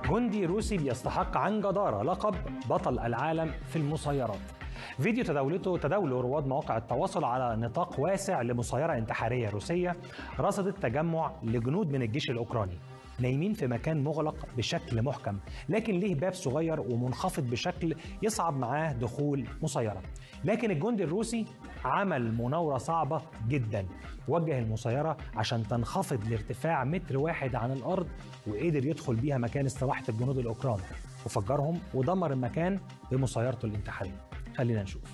جندي روسي بيستحق عن جدارة لقب بطل العالم في المسيرات فيديو تداولته تداوله رواد مواقع التواصل على نطاق واسع لمسيرة انتحارية روسية رصدت تجمع لجنود من الجيش الأوكراني نايمين في مكان مغلق بشكل محكم لكن ليه باب صغير ومنخفض بشكل يصعب معاه دخول مسيرة لكن الجندي الروسي عمل مناورة صعبة جدا وجه المسيرة عشان تنخفض لارتفاع متر واحد عن الأرض وقدر يدخل بيها مكان استراحة الجنود الأوكران وفجرهم ودمر المكان بمسيرته الانتحارية خلينا نشوف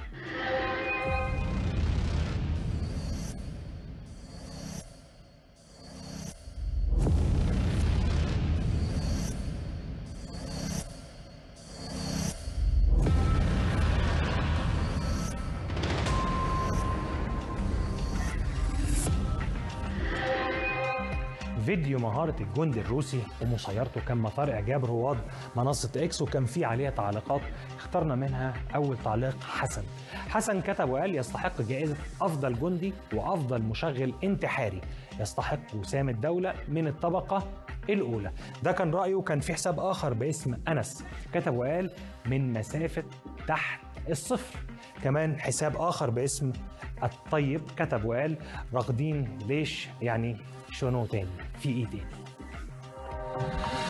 فيديو مهارة الجندي الروسي ومسيرته كان مثار إعجاب رواد منصة إكس وكان فيه عليها تعليقات اخترنا منها أول تعليق حسن حسن كتب وقال يستحق جائزة أفضل جندي وأفضل مشغل انتحاري يستحق وسام الدولة من الطبقة الأولى ده كان رأيه كان في حساب آخر باسم أنس كتب وقال من مسافة تحت الصفر كمان حساب آخر باسم الطيب كتب وقال راقدين ليش يعني شنو تاني في ايه تاني